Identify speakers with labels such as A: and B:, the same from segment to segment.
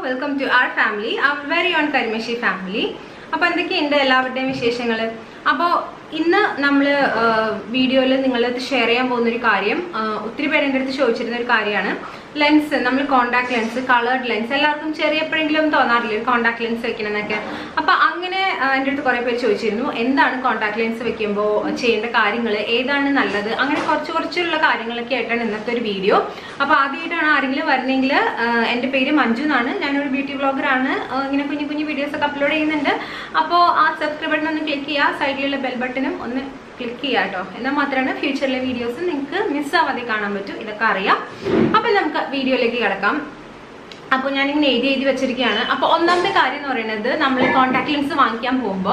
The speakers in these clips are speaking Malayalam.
A: Welcome to our family our very own Karimashi family അപ്പോൾ എന്തൊക്കെയുണ്ട് എല്ലാവരുടെയും വിശേഷങ്ങൾ അപ്പോൾ ഇന്ന് നമ്മൾ വീഡിയോയിൽ നിങ്ങളടുത്ത് ഷെയർ ചെയ്യാൻ പോകുന്ന ഒരു കാര്യം ആ, ഒത്തിരി പേര് എൻ്റെ അടുത്ത് ചോദിച്ചിരുന്ന ഒരു കാര്യമാണ് ലെൻസ് നമ്മൾ കോണ്ടാക്ട് ലെൻസ് കളേർഡ് ലെൻസ് എല്ലാവർക്കും ചെറിയ എപ്പോഴെങ്കിലും തോന്നാറില്ലേ കോണ്ടാക്ട് ലെൻസ് വെക്കണം എന്നൊക്കെ അപ്പോൾ അങ്ങനെ ആ, എൻ്റെ അടുത്ത് കുറേ പേര് ചോദിച്ചിരുന്നു എന്താണ് കോണ്ടാക്ട് ലെൻസ് വെക്കുമ്പോൾ ചെയ്യേണ്ട കാര്യങ്ങൾ ഏതാണ് നല്ലത് അങ്ങനെ കുറച്ച് കുറച്ചുള്ള കാര്യങ്ങളൊക്കെ ആയിട്ടാണ് ഇന്നത്തെ ഒരു വീഡിയോ അപ്പോൾ ആദ്യമായിട്ടാണ് ആരെങ്കിലും വരുന്നെങ്കിൽ എൻ്റെ പേര് മഞ്ജു എന്നാണ് ഞാനൊരു ബ്യൂട്ടി ബ്ലോഗറാണ് ഇങ്ങനെ കുഞ്ഞു കുഞ്ഞു വീഡിയോസ് ഒക്കെ അപ്ലോഡ് ചെയ്യുന്നുണ്ട് അപ്പോൾ ആ സബ്സ്ക്രൈബ് ബട്ടൺ ഒന്ന് ക്ലിക്ക് ചെയ്യുക സൈഡിലുള്ള ബെൽ ബട്ടണും ഒന്ന് ക്ലിക്ക് ചെയ്യുക കേട്ടോ എന്നാൽ മാത്രമാണ് ഫ്യൂച്ചറിലെ വീഡിയോസ് നിങ്ങൾക്ക് മിസ്സാവാതെ കാണാൻ പറ്റും ഇതൊക്കെ അറിയാം അപ്പോൾ നമുക്ക് വീഡിയോയിലേക്ക് കിടക്കാം അപ്പോൾ ഞാനിങ്ങനെ എഴുതി എഴുതി വെച്ചിരിക്കുകയാണ് അപ്പോൾ ഒന്നാമത്തെ കാര്യം എന്ന് പറയുന്നത് നമ്മൾ കോൺടാക്ട് ലെൻസ് വാങ്ങിക്കാൻ പോകുമ്പോൾ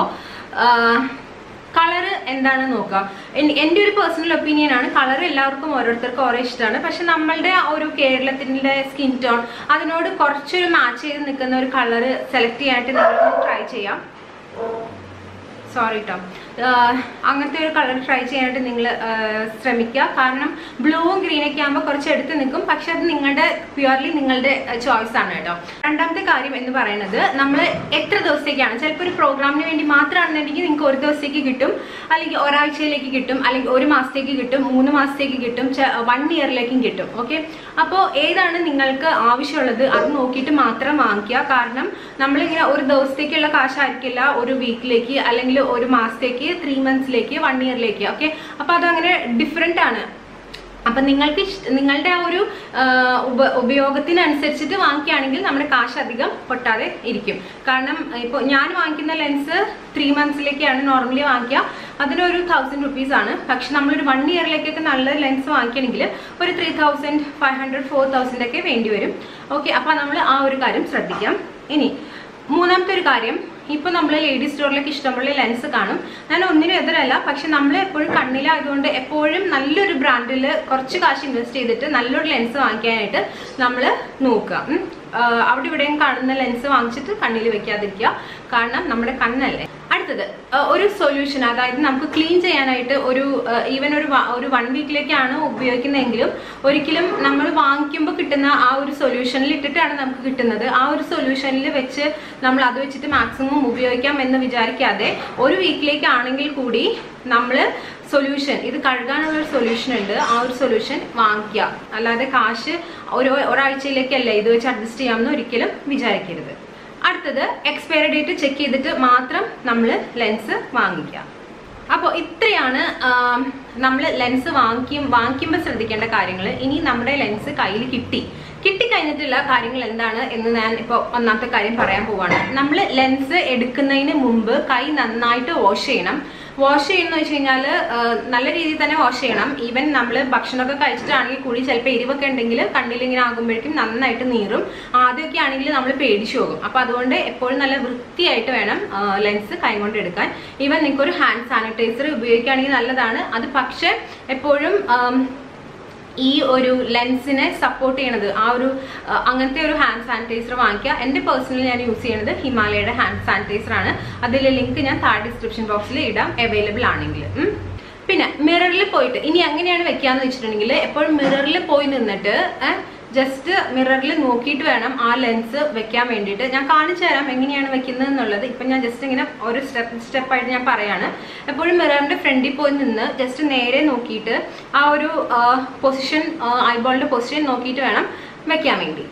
A: കളർ എന്താണെന്ന് നോക്കുക എൻ- എൻ്റെ ഒരു പേഴ്സണൽ ഒപ്പീനിയൻ ആണ് കളർ എല്ലാവർക്കും ഓരോരുത്തർക്കും ഓരോ ഇഷ്ടമാണ് പക്ഷെ നമ്മളുടെ ആ ഒരു കേരളത്തിൻ്റെ സ്കിൻ ടോൺ അതിനോട് കുറച്ചൊരു മാച്ച് ചെയ്ത് നിൽക്കുന്ന ഒരു കളർ സെലക്ട് ചെയ്യാനായിട്ട് നിങ്ങൾ ട്രൈ ചെയ്യാം സോറി കേട്ടോ അങ്ങനത്തെ ഒരു കളർ ട്രൈ ചെയ്യാനായിട്ട് നിങ്ങൾ ശ്രമിക്കുക കാരണം ബ്ലൂവും ഗ്രീനൊക്കെ ആകുമ്പോൾ കുറച്ച് എടുത്ത് നിൽക്കും പക്ഷെ അത് നിങ്ങളുടെ പ്യുവർലി നിങ്ങളുടെ ചോയ്സ് ആണ് കേട്ടോ രണ്ടാമത്തെ കാര്യം എന്ന് പറയുന്നത് നമ്മൾ എത്ര ദിവസത്തേക്കാണ് ചിലപ്പോൾ ഒരു പ്രോഗ്രാമിന് വേണ്ടി മാത്രമാണെന്നുണ്ടെങ്കിൽ നിങ്ങൾക്ക് ഒരു ദിവസത്തേക്ക് കിട്ടും അല്ലെങ്കിൽ ഒരാഴ്ചയിലേക്ക് കിട്ടും അല്ലെങ്കിൽ ഒരു മാസത്തേക്ക് കിട്ടും മൂന്ന് മാസത്തേക്ക് കിട്ടും വൺ ഇയറിലേക്കും കിട്ടും ഓക്കെ അപ്പോൾ ഏതാണ് നിങ്ങൾക്ക് ആവശ്യമുള്ളത് അത് നോക്കിയിട്ട് മാത്രം വാങ്ങിക്കുക കാരണം നമ്മളിങ്ങനെ ഒരു ദിവസത്തേക്കുള്ള കാശായിരിക്കില്ല ഒരു വീക്കിലേക്ക് അല്ലെങ്കിൽ ഒരു മാസത്തേക്ക് ത്രീ മന്ത്സിലേക്ക് വൺ ഇയറിലേക്ക് ഓക്കെ അപ്പോൾ അതങ്ങനെ ഡിഫറെൻ്റ് ആണ് അപ്പം നിങ്ങൾക്ക് ഇഷ്ട നിങ്ങളുടെ ആ ഒരു ആ, ഉപ ഉപയോഗത്തിനനുസരിച്ചിട്ട് വാങ്ങിക്കുകയാണെങ്കിൽ നമ്മുടെ കാശ് അധികം പൊട്ടാതെ ഇരിക്കും കാരണം ഇപ്പോൾ ഞാൻ വാങ്ങിക്കുന്ന ലെൻസ് ത്രീ മന്ത്സിലേക്കാണ് നോർമലി വാങ്ങിക്കുക അതിനൊരു തൗസൻഡ് റുപ്പീസ് ആണ് പക്ഷെ നമ്മളൊരു വൺ ഇയറിലേക്കൊക്കെ നല്ല ലെൻസ് വാങ്ങിക്കണമെങ്കിൽ ഒരു three thousand five hundred four thousand ഒക്കെ വേണ്ടി വരും ഓക്കെ അപ്പോൾ നമ്മൾ ആ ഒരു കാര്യം ശ്രദ്ധിക്കാം ഇനി മൂന്നാമത്തെ ഒരു കാര്യം ഇപ്പൊ നമ്മൾ ലേഡീസ് സ്റ്റോറിലേക്ക് ഇഷ്ടംപോലെ ലെൻസ് കാണും ഞാൻ ഒന്നിനും എതിരല്ല പക്ഷെ നമ്മൾ എപ്പോഴും കണ്ണിലായതുകൊണ്ട് എപ്പോഴും നല്ലൊരു ബ്രാൻഡിൽ കുറച്ച് കാശ് ഇൻവെസ്റ്റ് ചെയ്തിട്ട് നല്ലൊരു ലെൻസ് വാങ്ങിക്കാനായിട്ട് നമ്മൾ നോക്കുക ഉം. ആഹ് അവിടെ ഇവിടെയും കാണുന്ന ലെൻസ് വാങ്ങിച്ചിട്ട് കണ്ണിൽ വെക്കാതിരിക്കുക കാരണം നമ്മുടെ കണ്ണല്ലേ അടുത്തത് ആഹ് ഒരു സൊല്യൂഷൻ അതായത് നമുക്ക് ക്ലീൻ ചെയ്യാനായിട്ട് ഒരു ഈവൻ ഒരു വ- ഒരു വൺ വീക്കിലേക്കാണ് ഉപയോഗിക്കുന്നതെങ്കിലും ഒരിക്കലും നമ്മൾ വാങ്ങിക്കുമ്പോൾ കിട്ടുന്ന ആ ഒരു സൊല്യൂഷനിൽ ഇട്ടിട്ടാണ് നമുക്ക് കിട്ടുന്നത് ആ ഒരു സൊല്യൂഷനിൽ വെച്ച് നമ്മൾ അത് വെച്ചിട്ട് മാക്സിമം ഉപയോഗിക്കാം എന്ന് വിചാരിക്കാതെ ഒരു വീക്കിലേക്കാണെങ്കിൽ കൂടി നമ്മൾ സൊല്യൂഷൻ ഇത് കഴുകാനുള്ള ഒരു സൊല്യൂഷൻ ഉണ്ട് ആ ഒരു സൊല്യൂഷൻ വാങ്ങിക്കുക അല്ലാതെ കാശ് ഒരു ഒരാഴ്ചയിലേക്കല്ല ഇത് വെച്ച് അഡ്ജസ്റ്റ് ചെയ്യാമെന്ന് ഒരിക്കലും വിചാരിക്കരുത് അടുത്തത് എക്സ്പയറി ഡേറ്റ് ചെക്ക് ചെയ്തിട്ട് മാത്രം നമ്മൾ ലെൻസ് വാങ്ങിക്കുക അപ്പോൾ ഇത്രയാണ് നമ്മൾ ലെൻസ് വാങ്ങിക്കും വാങ്ങിക്കുമ്പോൾ ശ്രദ്ധിക്കേണ്ട കാര്യങ്ങൾ ഇനി നമ്മുടെ ലെൻസ് കയ്യിൽ കിട്ടി കിട്ടിക്കഴിഞ്ഞിട്ടുള്ള കാര്യങ്ങൾ എന്താണ് എന്ന് ഞാൻ ഇപ്പോൾ ഒന്നാമത്തെ കാര്യം പറയാൻ പോവാണ് നമ്മൾ ലെൻസ് എടുക്കുന്നതിന് മുമ്പ് കൈ നന്നായിട്ട് വാഷ് ചെയ്യണം വാഷ് ചെയ്യുന്ന വെച്ച് കഴിഞ്ഞാൽ നല്ല രീതിയിൽ തന്നെ വാഷ് ചെയ്യണം ഈവൻ നമ്മൾ ഭക്ഷണമൊക്കെ കഴിച്ചിട്ടാണെങ്കിൽ കൂടി ചിലപ്പോൾ എരിവൊക്കെ ഉണ്ടെങ്കിൽ കണ്ണിലിങ്ങനെ ആകുമ്പോഴേക്കും നന്നായിട്ട് നീറും ആദ്യമൊക്കെ ആണെങ്കിൽ നമ്മൾ പേടിച്ചു പോകും അപ്പോൾ അതുകൊണ്ട് എപ്പോഴും നല്ല വൃത്തിയായിട്ട് വേണം ലെൻസ് കൈകൊണ്ട് എടുക്കാൻ ഈവൻ നിങ്ങൾക്ക് ഒരു ഹാൻഡ് സാനിറ്റൈസർ ഉപയോഗിക്കുകയാണെങ്കിൽ നല്ലതാണ് അത് പക്ഷേ എപ്പോഴും ആം, ഈ ഒരു ലെൻസിനെ സപ്പോർട്ട് ചെയ്യണത് ആ ഒരു ആ, അങ്ങനത്തെ ഒരു ഹാൻഡ് സാനിറ്റൈസർ വാങ്ങിക്കുക എൻ്റെ പേഴ്സണലി ഞാൻ യൂസ് ചെയ്യണത് ഹിമാലയയുടെ ഹാൻഡ് സാനിറ്റൈസർ ആണ് അതിലെ ലിങ്ക് ഞാൻ താഴെ ഡിസ്ക്രിപ്ഷൻ ബോക്സിൽ ഇടാം അവൈലബിൾ ആണെങ്കിൽ ഉം. പിന്നെ മിററിൽ പോയിട്ട് ഇനി എങ്ങനെയാണ് വെക്കാന്ന് വെച്ചിട്ടുണ്ടെങ്കിൽ എപ്പോഴും മിററിൽ പോയി നിന്നിട്ട് ജസ്റ്റ് മിററിൽ നോക്കിയിട്ട് വേണം ആ ലെൻസ് വെക്കാൻ വേണ്ടിയിട്ട് ഞാൻ കാണിച്ചു തരാം എങ്ങനെയാണ് വെക്കുന്നത് എന്നുള്ളത് ഇപ്പം ഞാൻ ജസ്റ്റ് ഇങ്ങനെ ഒരു സ്റ്റെപ്പ് സ്റ്റെപ്പായിട്ട് ഞാൻ പറയാണ് എപ്പോഴും മിററിന്റെ ഫ്രണ്ടിൽ പോയി നിന്ന് ജസ്റ്റ് നേരെ നോക്കിയിട്ട് ആ ഒരു പൊസിഷൻ ഐബോളിന്റെ പൊസിഷൻ നോക്കിയിട്ട് വേണം വെക്കാൻ വേണ്ടി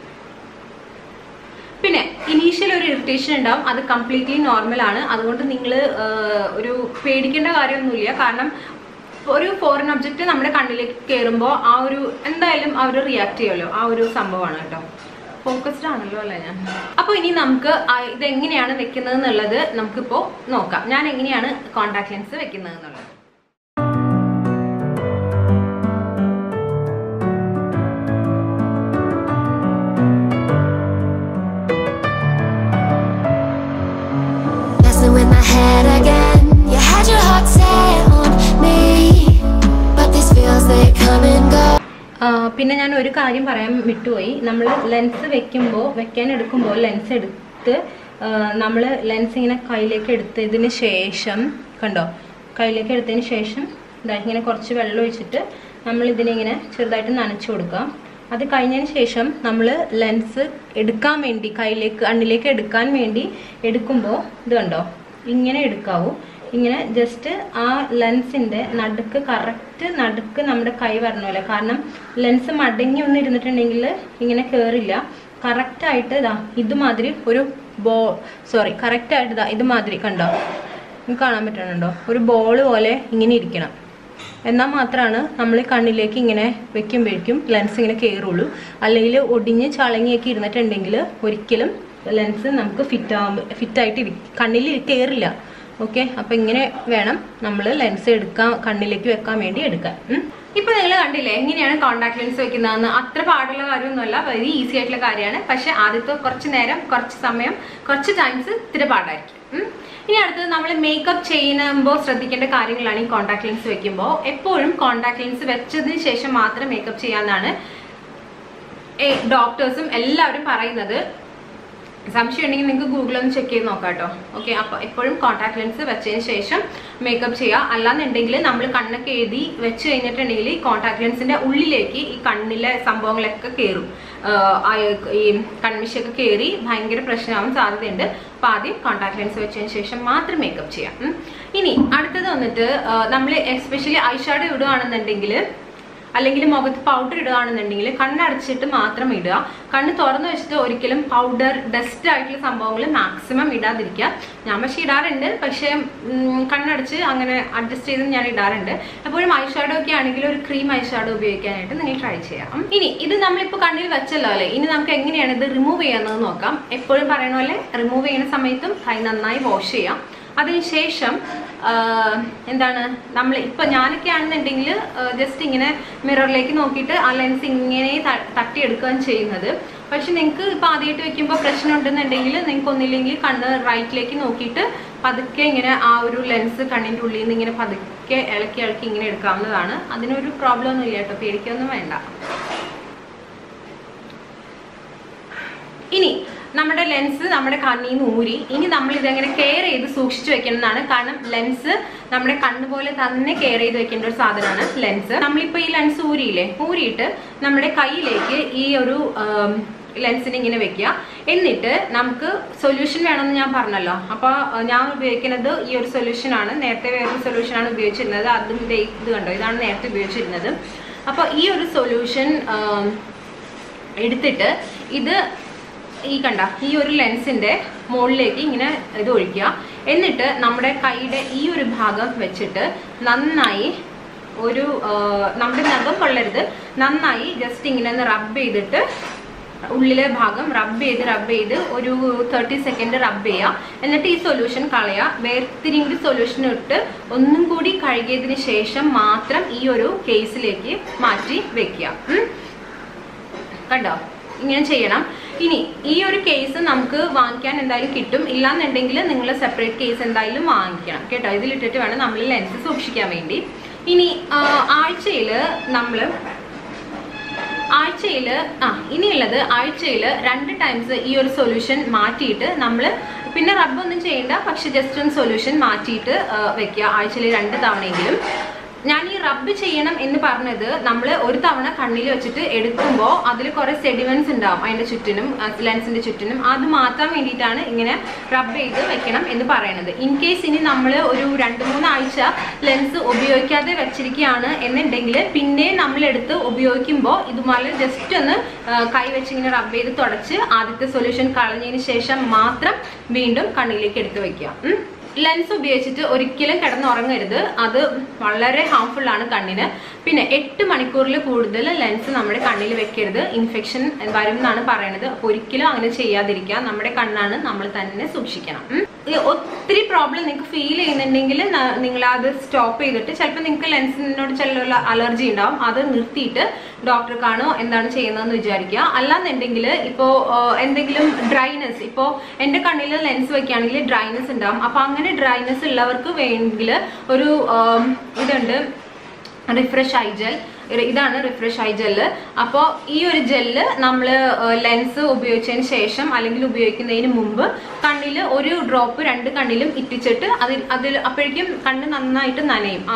A: പിന്നെ ഇനീഷ്യൽ ഒരു ഇറിറ്റേഷൻ ഉണ്ടാവും അത് കംപ്ലീറ്റ്ലി നോർമൽ ആണ് അതുകൊണ്ട് നിങ്ങൾ ഒരു പേടിക്കേണ്ട കാര്യമൊന്നുമില്ല കാരണം ഒരു ഫോറിൻ ഒബ്ജക്റ്റ് നമ്മുടെ കണ്ണിലേക്ക് കയറുമ്പോൾ ആ ഒരു എന്തായാലും അവർ റിയാക്ട് ചെയ്യുമല്ലോ ആ ഒരു സംഭവമാണ് കേട്ടോ ഫോക്കസ്ഡ് ആണല്ലോ അല്ലേ ഞാൻ അപ്പോൾ ഇനി നമുക്ക് ആ ഇത് എങ്ങനെയാണ് വെക്കുന്നത് എന്നുള്ളത് നമുക്കിപ്പോൾ നോക്കാം ഞാൻ എങ്ങനെയാണ് കോൺടാക്ട് ലെൻസ് വെക്കുന്നത് എന്നുള്ളത്
B: Messing with my head again. You had your heart set on me, but this feels they come and go.
A: ആ, പിന്നെ ഞാൻ ഒരു കാര്യം പറയാൻ വിട്ടുപോയി നമ്മൾ ലെൻസ് വെക്കുമ്പോൾ വെക്കാൻ എടുക്കുമ്പോൾ ലെൻസ് എടുത്ത് നമ്മൾ ലെൻസ് ഇങ്ങനെ കയ്യിലേക്ക് എടുത്തതിന് ശേഷം കണ്ടോ കയ്യിലേക്ക് എടുത്തതിന് ശേഷം ഇതാ ഇങ്ങനെ കുറച്ച് വെള്ളം ഒഴിച്ചിട്ട് നമ്മൾ ഇതിനെ ഇങ്ങനെ ചെറുതായിട്ട് നനച്ചു കൊടുക്കാം അത് കഴിഞ്ഞതിന് ശേഷം നമ്മൾ ലെൻസ് എടുക്കാൻ വേണ്ടി കയ്യിലേക്ക് കണ്ണിലേക്ക് എടുക്കാൻ വേണ്ടി എടുക്കുമ്പോൾ ഇത് കണ്ടോ ഇങ്ങനെ എടുക്കാവൂ ഇങ്ങനെ ജസ്റ്റ് ആ ലെൻസിന്റെ നടുക്ക് കറക്റ്റ് നടുക്ക് നമ്മുടെ കൈ വരണമല്ലോ കാരണം ലെൻസ് മടങ്ങി ഒന്ന് ഇരുന്നിട്ടുണ്ടെങ്കിൽ ഇങ്ങനെ കയറില്ല കറക്റ്റ് ആയിട്ട് ഇതാ ഇതുമാതിരി ഒരു ബോ സോറി കറക്റ്റ് ആയിട്ട് ഇതാ ഇതുമാതിരി കണ്ടോ നിങ്ങൾക്ക് കാണാൻ പറ്റണുണ്ടോ ഒരു ബോൾ പോലെ ഇങ്ങനെ ഇരിക്കണം എന്നാൽ മാത്രമാണ് നമ്മൾ കണ്ണിലേക്ക് ഇങ്ങനെ വെക്കുമ്പോഴേക്കും ലെൻസ് ഇങ്ങനെ കയറുള്ളൂ അല്ലെങ്കിൽ ഒടിഞ്ഞ് ചളങ്ങിയൊക്കെ ഇരുന്നിട്ടുണ്ടെങ്കിൽ ഒരിക്കലും ലെൻസ് നമുക്ക് ഫിറ്റ് ആകുമ്പോൾ ഫിറ്റായിട്ട് ഇരി കണ്ണിൽ കയറില്ല ഓക്കെ അപ്പം ഇങ്ങനെ വേണം നമ്മൾ ലെൻസ് എടുക്കാൻ കണ്ണിലേക്ക് വെക്കാൻ വേണ്ടി എടുക്കാൻ ഉം. ഇപ്പൊ നിങ്ങൾ കണ്ടില്ലേ എങ്ങനെയാണ് കോൺടാക്ട് ലെൻസ് വെക്കുന്നതെന്ന് അത്ര പാടുള്ള കാര്യമൊന്നുമല്ല വെരി ഈസി ആയിട്ടുള്ള കാര്യമാണ് പക്ഷെ ആദ്യത്തെ കുറച്ച് നേരം കുറച്ച് സമയം കുറച്ച് ടൈംസ് ഇത്തിരി പാടായിരിക്കും ഉം. ഇനി അടുത്തത് നമ്മൾ മേക്കപ്പ് ചെയ്യുമ്പോൾ ശ്രദ്ധിക്കേണ്ട കാര്യങ്ങളാണ് ഈ കോൺടാക്ട് ലെൻസ് വെക്കുമ്പോൾ എപ്പോഴും കോൺടാക്ട് ലെൻസ് വെച്ചതിന് ശേഷം മാത്രം മേക്കപ്പ് ചെയ്യാന്നാണ് ഡോക്ടേഴ്സും എല്ലാവരും പറയുന്നത് സംശയം ഉണ്ടെങ്കിൽ നിങ്ങൾക്ക് ഗൂഗിളിൽ ഒന്ന് ചെക്ക് ചെയ്ത് നോക്കാം കേട്ടോ ഓക്കെ അപ്പോൾ എപ്പോഴും കോൺടാക്ട് ലെൻസ് വെച്ചതിന് ശേഷം മേക്കപ്പ് ചെയ്യുക അല്ലാന്നുണ്ടെങ്കിൽ നമ്മൾ കണ്ണൊക്കെ എഴുതി വെച്ച് കഴിഞ്ഞിട്ടുണ്ടെങ്കിൽ ഈ കോൺടാക്ട് ലെൻസിന്റെ ഉള്ളിലേക്ക് ഈ കണ്ണിലെ സംഭവങ്ങളൊക്കെ കയറും ഈ കൺമിഷൊക്കെ കയറി ഭയങ്കര പ്രശ്നമാവാൻ സാധ്യതയുണ്ട് അപ്പോൾ ആദ്യം കോൺടാക്ട് ലെൻസ് വെച്ചതിന് ശേഷം മാത്രം മേക്കപ്പ് ചെയ്യാം ഉം. ഇനി അടുത്തത് വന്നിട്ട് നമ്മൾ എസ്പെഷ്യലി ഐഷാഡോ ഇടുകയാണെന്നുണ്ടെങ്കിൽ അല്ലെങ്കിൽ മുഖത്ത് പൗഡർ ഇടുകയാണെന്നുണ്ടെങ്കിൽ കണ്ണടച്ചിട്ട് മാത്രം ഇടുക കണ്ണ് തുറന്നു വെച്ചിട്ട് ഒരിക്കലും പൗഡർ ഡസ്റ്റ് ആയിട്ടുള്ള സംഭവങ്ങൾ മാക്സിമം ഇടാതിരിക്കുക ഞാൻ പക്ഷെ ഇടാറുണ്ട് പക്ഷേ ഉം, കണ്ണടച്ച് അങ്ങനെ അഡ്ജസ്റ്റ് ചെയ്ത് ഞാൻ ഇടാറുണ്ട് എപ്പോഴും ഐഷാഡോ ഒക്കെ ആണെങ്കിൽ ഒരു ക്രീം ഐഷാഡോ ഉപയോഗിക്കാനായിട്ട് നിങ്ങൾ ട്രൈ ചെയ്യാം ഇനി ഇത് നമ്മളിപ്പോൾ കണ്ണിൽ വെച്ചല്ലോ അല്ലേ ഇനി നമുക്ക് എങ്ങനെയാണ് ഇത് റിമൂവ് ചെയ്യുന്നത് നോക്കാം എപ്പോഴും പറയണ പോലെ റിമൂവ് ചെയ്യുന്ന സമയത്തും കൈ നന്നായി വാഷ് ചെയ്യാം അതിനുശേഷം ആഹ്, എന്താണ് നമ്മൾ ഇപ്പൊ ഞാനൊക്കെ ആണെന്നുണ്ടെങ്കിൽ ജസ്റ്റ് ഇങ്ങനെ മിററിലേക്ക് നോക്കിയിട്ട് ആ ലെൻസ് ഇങ്ങനെ ത- തട്ടിയെടുക്കുകയാണ് ചെയ്യുന്നത് പക്ഷെ നിങ്ങൾക്ക് ഇപ്പൊ ആദ്യമായിട്ട് വെക്കുമ്പോൾ പ്രശ്നം ഉണ്ടെന്നുണ്ടെങ്കിൽ നിങ്ങൾക്ക് ഒന്നില്ലെങ്കിൽ കണ്ണ് റൈറ്റിലേക്ക് നോക്കിയിട്ട് പതുക്കെ ഇങ്ങനെ ആ ഒരു ലെൻസ് കണ്ണിൻ്റെ ഉള്ളിൽ നിന്ന് ഇങ്ങനെ പതുക്കെ ഇളക്കി ഇളക്കി ഇങ്ങനെ എടുക്കാവുന്നതാണ് അതിനൊരു പ്രോബ്ലം ഒന്നും ഇല്ല കേട്ടോ പേടിക്കൊന്നും വേണ്ട ഇനി നമ്മുടെ ലെൻസ് നമ്മുടെ കണ്ണിൽ നിന്ന് ഊരി ഇനി നമ്മൾ ഇതെങ്ങനെ കെയർ ചെയ്ത് സൂക്ഷിച്ചു വെക്കണം എന്നാണ് കാരണം ലെൻസ് നമ്മുടെ കണ്ണ് പോലെ തന്നെ കെയർ ചെയ്ത് വെക്കേണ്ട ഒരു സാധനമാണ് ലെൻസ് നമ്മളിപ്പോൾ ഈ ലെൻസ് ഊരിയില്ലേ ഊരിയിട്ട് നമ്മുടെ കയ്യിലേക്ക് ഈ ഒരു ലെൻസിനെ ഇങ്ങനെ വെക്കുക എന്നിട്ട് നമുക്ക് സൊല്യൂഷൻ വേണമെന്ന് ഞാൻ പറഞ്ഞല്ലോ അപ്പോൾ ഞാൻ ഉപയോഗിക്കുന്നത് ഈ ഒരു സൊല്യൂഷൻ ആണ് നേരത്തെ വേറൊരു സൊല്യൂഷൻ ആണ് ഉപയോഗിച്ചിരുന്നത് അതും ദേ ഇത് കണ്ടോ ഇതാണ് നേരത്തെ ഉപയോഗിച്ചിരുന്നത് അപ്പോൾ ഈ ഒരു സൊല്യൂഷൻ എടുത്തിട്ട് ഇത് ഈ കണ്ട ഈ ഒരു ലെൻസിന്റെ മുകളിലേക്ക് ഇങ്ങനെ ഇത് ഒഴിക്കുക എന്നിട്ട് നമ്മുടെ കൈയുടെ ഈ ഒരു ഭാഗം വെച്ചിട്ട് നന്നായി ഒരു ആ, നമ്മുടെ നഖം കൊള്ളരുത് നന്നായി ജസ്റ്റ് ഇങ്ങനെ ഒന്ന് റബ്ബ് ചെയ്തിട്ട് ഉള്ളിലെ ഭാഗം റബ്ബ് ചെയ്ത് റബ്ബ് ചെയ്ത് ഒരു തേർട്ടി സെക്കൻഡ് റബ്ബ് ചെയ്യുക എന്നിട്ട് ഈ സൊല്യൂഷൻ കളയുക വേർതിരിയും കൂടി സൊല്യൂഷൻ ഇട്ട് ഒന്നും കൂടി കഴുകിയതിന് ശേഷം മാത്രം ഈ ഒരു കേസിലേക്ക് മാറ്റി വെക്കുക ഉം. കണ്ടോ ഇങ്ങനെ ചെയ്യണം ഇനി ഈ ഒരു കേസ് നമുക്ക് വാങ്ങിക്കാൻ എന്തായാലും കിട്ടും ഇല്ലാന്നുണ്ടെങ്കിൽ നിങ്ങൾ സെപ്പറേറ്റ് കേസ് എന്തായാലും വാങ്ങിക്കണം കേട്ടോ ഇതിലിട്ടിട്ട് വേണം നമ്മൾ ലെൻസ് സൂക്ഷിക്കാൻ വേണ്ടി ഇനി ആഴ്ചയിൽ നമ്മൾ ആഴ്ചയിൽ ആ ഇനിയുള്ളത് ആഴ്ചയിൽ രണ്ട് ടൈംസ് ഈ ഒരു സൊല്യൂഷൻ മാറ്റിയിട്ട് നമ്മൾ പിന്നെ റബ്ബൊന്നും ചെയ്യേണ്ട പക്ഷെ ജസ്റ്റ് ഒന്ന് സൊല്യൂഷൻ മാറ്റിയിട്ട് ആ, വെക്കുക ആഴ്ചയിൽ രണ്ട് തവണയെങ്കിലും ഞാൻ ഈ റബ്ബ് ചെയ്യണം എന്ന് പറഞ്ഞത് നമ്മൾ ഒരു തവണ കണ്ണിൽ വെച്ചിട്ട് എടുക്കുമ്പോൾ അതിൽ കുറെ സെഡിമെന്റ്സ് ഉണ്ടാവും അതിന്റെ ചുറ്റിനും ലെൻസിന്റെ ചുറ്റിനും അത് മാറ്റാൻ വേണ്ടിയിട്ടാണ് ഇങ്ങനെ റബ്ബ് ചെയ്ത് വെക്കണം എന്ന് പറയുന്നത് ഇൻ കേസ് ഇനി നമ്മൾ ഒരു രണ്ട് മൂന്ന് ആഴ്ച ലെൻസ് ഉപയോഗിക്കാതെ വെച്ചിരിക്കുകയാണ് എന്നുണ്ടെങ്കിൽ പിന്നെ നമ്മൾ എടുത്ത് ഉപയോഗിക്കുമ്പോൾ ഇതുപോലെ ജസ്റ്റ് ഒന്ന് ആ, കൈ വെച്ച് ഇങ്ങനെ റബ്ബ് ചെയ്ത് തുടച്ച് ആദ്യത്തെ സൊല്യൂഷൻ കളഞ്ഞതിന് ശേഷം മാത്രം വീണ്ടും കണ്ണിലേക്ക് എടുത്ത് വെക്കുക ഉം. ലെൻസ് ഉപയോഗിച്ചിട്ട് ഒരിക്കലും കിടന്നുറങ്ങരുത് അത് വളരെ ഹാംഫുൾ ആണ് കണ്ണിന് പിന്നെ എട്ട് മണിക്കൂറിൽ കൂടുതൽ ലെൻസ് നമ്മുടെ കണ്ണിൽ വെക്കരുത് ഇൻഫെക്ഷൻ വരും എന്നാണ് പറയുന്നത് അപ്പോൾ ഒരിക്കലും അങ്ങനെ ചെയ്യാതിരിക്കുക നമ്മുടെ കണ്ണാണ് നമ്മൾ തന്നെ സൂക്ഷിക്കണം ഉം. ഈ ഒത്തിരി പ്രോബ്ലം നിങ്ങൾക്ക് ഫീൽ ചെയ്യുന്നുണ്ടെങ്കിൽ നിങ്ങൾ അത് സ്റ്റോപ്പ് ചെയ്തിട്ട് ചിലപ്പോൾ നിങ്ങൾക്ക് ലെൻസിനോട് ചില അലർജി ഉണ്ടാവും അത് നിർത്തിയിട്ട് ഡോക്ടറെ കാണോ എന്താണ് ചെയ്യുന്നതെന്ന് വിചാരിക്കുക അല്ലാന്നുണ്ടെങ്കിൽ ഇപ്പോൾ എന്തെങ്കിലും ഡ്രൈനെസ് ഇപ്പോൾ എൻ്റെ കണ്ണിൽ ലെൻസ് വെക്കുകയാണെങ്കിൽ ഡ്രൈനെസ് ഉണ്ടാവും അപ്പോൾ അങ്ങനെ ഡ്രൈനെസ് ഉള്ളവർക്ക് വേണമെങ്കിൽ ഒരു ആം, ഇതുണ്ട് റിഫ്രഷ് ഐ ജെൽ ഇതാണ് റിഫ്രഷ് ഐ ജെല്ല് അപ്പോൾ ഈ ഒരു ജെല്ല് നമ്മൾ ലെൻസ് ഉപയോഗിച്ചതിന് ശേഷം അല്ലെങ്കിൽ ഉപയോഗിക്കുന്നതിന് മുമ്പ് കണ്ണിൽ ഒരു ഡ്രോപ്പ് രണ്ട് കണ്ണിലും ഇറ്റിച്ചിട്ട് അതിൽ അതിൽ അപ്പോഴേക്കും കണ്ണ് നന്നായിട്ട് നനയും ആ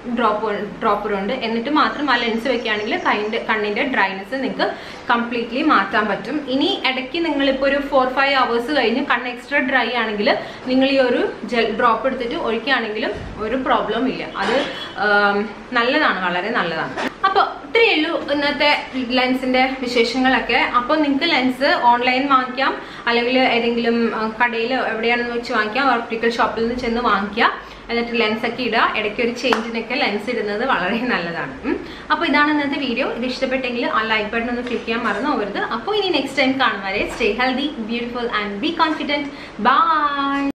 A: ഡ്രോപ്പ് ഡ്രോപ്പർ ഉണ്ട് എന്നിട്ട് മാത്രം ആ ലെൻസ് വെക്കുകയാണെങ്കിൽ കൈൻ്റെ കണ്ണിൻ്റെ ഡ്രൈനെസ് നിങ്ങൾക്ക് കംപ്ലീറ്റ്ലി മാറ്റാൻ പറ്റും ഇനി ഇടയ്ക്ക് നിങ്ങളിപ്പോൾ ഒരു ഫോർ ഫൈവ് അവേഴ്സ് കഴിഞ്ഞ് കണ്ണ് എക്സ്ട്രാ ഡ്രൈ ആണെങ്കിൽ നിങ്ങൾ ഈ ഒരു ജെൽ ഡ്രോപ്പ് എടുത്തിട്ട് ഒഴിക്കുകയാണെങ്കിലും ഒരു പ്രോബ്ലം ഇല്ല അത് ആം, നല്ലതാണ് വളരെ നല്ലതാണ് അപ്പോൾ ഇത്രയേ ഉള്ളൂ ഇന്നത്തെ ലെൻസിന്റെ വിശേഷങ്ങളൊക്കെ അപ്പോൾ നിങ്ങൾക്ക് ലെൻസ് ഓൺലൈൻ വാങ്ങിക്കാം അല്ലെങ്കിൽ ഏതെങ്കിലും കടയിൽ എവിടെയാണെന്ന് വെച്ച് വാങ്ങിക്കാം ഓപ്റ്റിക്കൽ ഷോപ്പിൽ നിന്ന് ചെന്ന് വാങ്ങിക്കാം എന്നിട്ട് ലെൻസ് ഒക്കെ ഇടുക ഇടയ്ക്ക് ഒരു ചേഞ്ചിനൊക്കെ ലെൻസ് ഇടുന്നത് വളരെ നല്ലതാണ് ഉം. അപ്പോൾ ഇതാണ് ഇന്നത്തെ വീഡിയോ ഇത് ഇഷ്ടപ്പെട്ടെങ്കിൽ ആ ലൈക്ക് ബട്ടൺ ഒന്ന് ക്ലിക്ക് ചെയ്യാൻ മറന്നു പോകരുത് അപ്പോൾ ഇനി നെക്സ്റ്റ് ടൈം കാണും വരെ stay healthy beautiful and be confident by